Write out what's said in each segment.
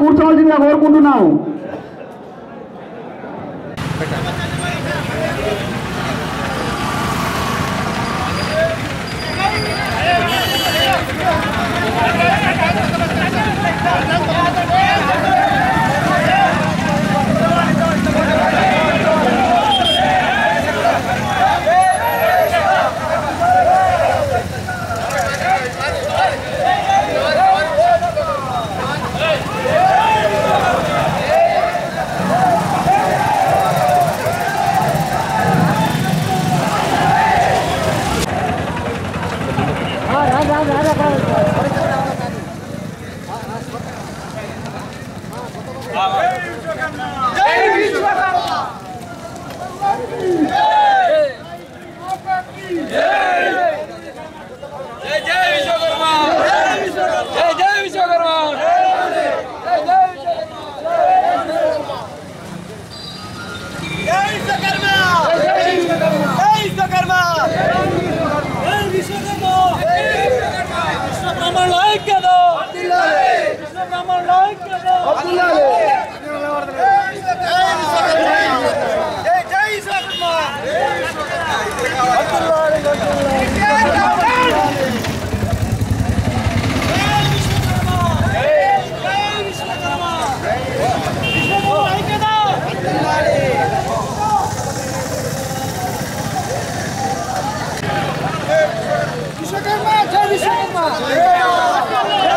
కూర్చోవలసిందిగా కోరుకుంటున్నాము జై జై విశ్వకర్మ జై జై విశ్వకర్మ జై జై విశ్వకర్మ జై విశ్వకర్మ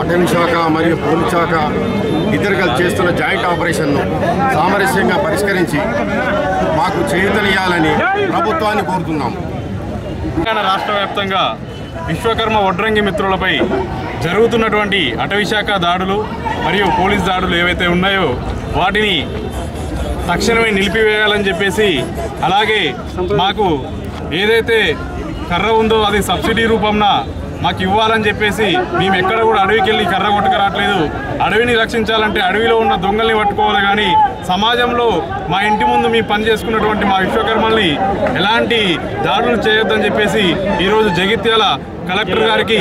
అటవీ శాఖ మరియు పోలీస్ శాఖ ఇద్దరు కలిసి చేస్తున్న జాయింట్ ఆపరేషన్ను సామరస్యంగా పరిష్కరించి మాకు చేయుతనియాలని ప్రభుత్వాన్ని కోరుతున్నాము తెలంగాణ రాష్ట్ర వ్యాప్తంగా విశ్వకర్మ వడ్రంగి మిత్రులపై జరుగుతున్నటువంటి అటవీ శాఖ దాడులు మరియు పోలీస్ దాడులు ఏవైతే ఉన్నాయో వాటిని తక్షణమే నిలిపివేయాలని చెప్పేసి అలాగే మాకు ఏదైతే కర్ర ఉందో అది సబ్సిడీ రూపంన మాకు ఇవ్వాలని చెప్పేసి మేము ఎక్కడ కూడా అడవికి వెళ్ళి కర్ర కొట్టుకురావట్లేదు అడవిని రక్షించాలంటే అడవిలో ఉన్న దొంగల్ని పట్టుకోవాలి కానీ సమాజంలో మా ఇంటి ముందు మేము పని చేసుకున్నటువంటి మా విశ్వకర్మల్ని ఎలాంటి దాడులు చేయొద్దని చెప్పేసి ఈరోజు జగిత్యాల కలెక్టర్ గారికి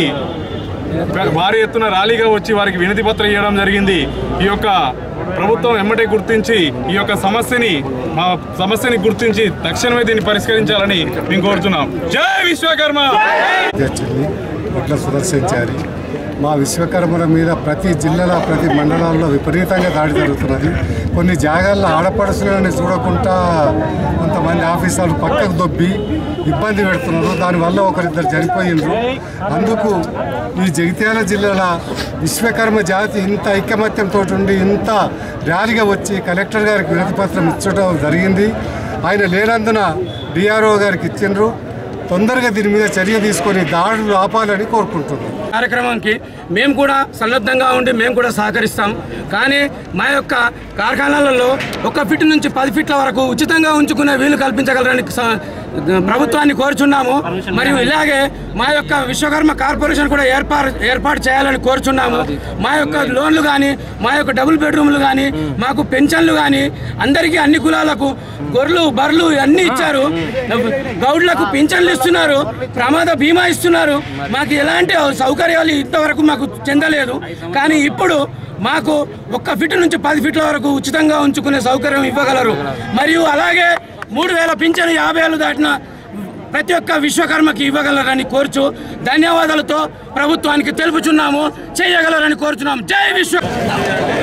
భారీ ఎత్తున ర్యాలీగా వచ్చి వారికి వినతి పత్రం ఇవ్వడం జరిగింది ఈ యొక్క ప్రభుత్వం ఎమ్మటే గుర్తించి ఈ యొక్క సమస్యని మా సమస్యని గుర్తించి తక్షణమే దీన్ని పరిష్కరించాలని మేము కోరుతున్నాం జై విశ్వకర్మ అధ్యక్షుడిని ఇట్లా సుదర్శించారు మా విశ్వకర్మల మీద ప్రతి జిల్లాలో ప్రతి మండలాల్లో విపరీతంగా దాడి జరుగుతున్నది కొన్ని జాగాల్లో ఆడపడుచులని చూడకుండా కొంతమంది ఆఫీసర్లు పక్కకు దొబ్బి ఇబ్బంది పెడుతున్నారు దానివల్ల ఒకరిద్దరు చనిపోయినరు అందుకు ఈ జగిత్యాల జిల్లాల విశ్వకర్మ జాతి ఇంత ఐకమత్యంతో ఉండి ఇంత ర్యాలీగా వచ్చి కలెక్టర్ గారికి వినతి పత్రం ఇచ్చడం జరిగింది ఆయన లేనందున డిఆర్ఓ గారికి ఇచ్చిండ్రు తొందరగా దీని మీద చర్య తీసుకొని దాడులు ఆపాలని కోరుకుంటున్నాం కార్యక్రమానికి మేము కూడా సన్నద్ధంగా ఉండి మేము కూడా సహకరిస్తాం కానీ మా యొక్క కార్ఖానాలలో ఒక ఫిట్ నుంచి పది ఫీట్ల వరకు ఉచితంగా ఉంచుకునే వీలు కల్పించగలరని స- ప్రభుత్వాన్ని కోరుచున్నాము మరియు ఇలాగే మా యొక్క విశ్వకర్మ కార్పొరేషన్ కూడా ఏర్పాటు ఏర్పాటు చేయాలని కోరుచున్నాము మా యొక్క లోన్లు కానీ మా యొక్క డబుల్ బెడ్రూమ్లు కానీ మాకు పెన్షన్లు కానీ అందరికీ అన్ని కులాలకు గొర్రెలు బర్రెలు అన్నీ ఇచ్చారు గౌడ్లకు పింఛన్లు ఇస్తున్నారు ప్రమాద బీమా ఇస్తున్నారు మాకు ఎలాంటి సౌకర్యాలు ఇంతవరకు మాకు చెందలేదు కానీ ఇప్పుడు మాకు ఒక్క ఫిట్ నుంచి పది ఫీట్ల వరకు ఉచితంగా ఉంచుకునే సౌకర్యం ఇవ్వగలరు మరియు అలాగే మూడు వేల పింఛను యాభై ఏళ్ళు దాటిన ప్రతి ఒక్క విశ్వకర్మకి ఇవ్వగలరని కోరుచు ధన్యవాదాలతో ప్రభుత్వానికి తెలుపుచున్నాము చేయగలరని కోరుచున్నాము జై విశ్వ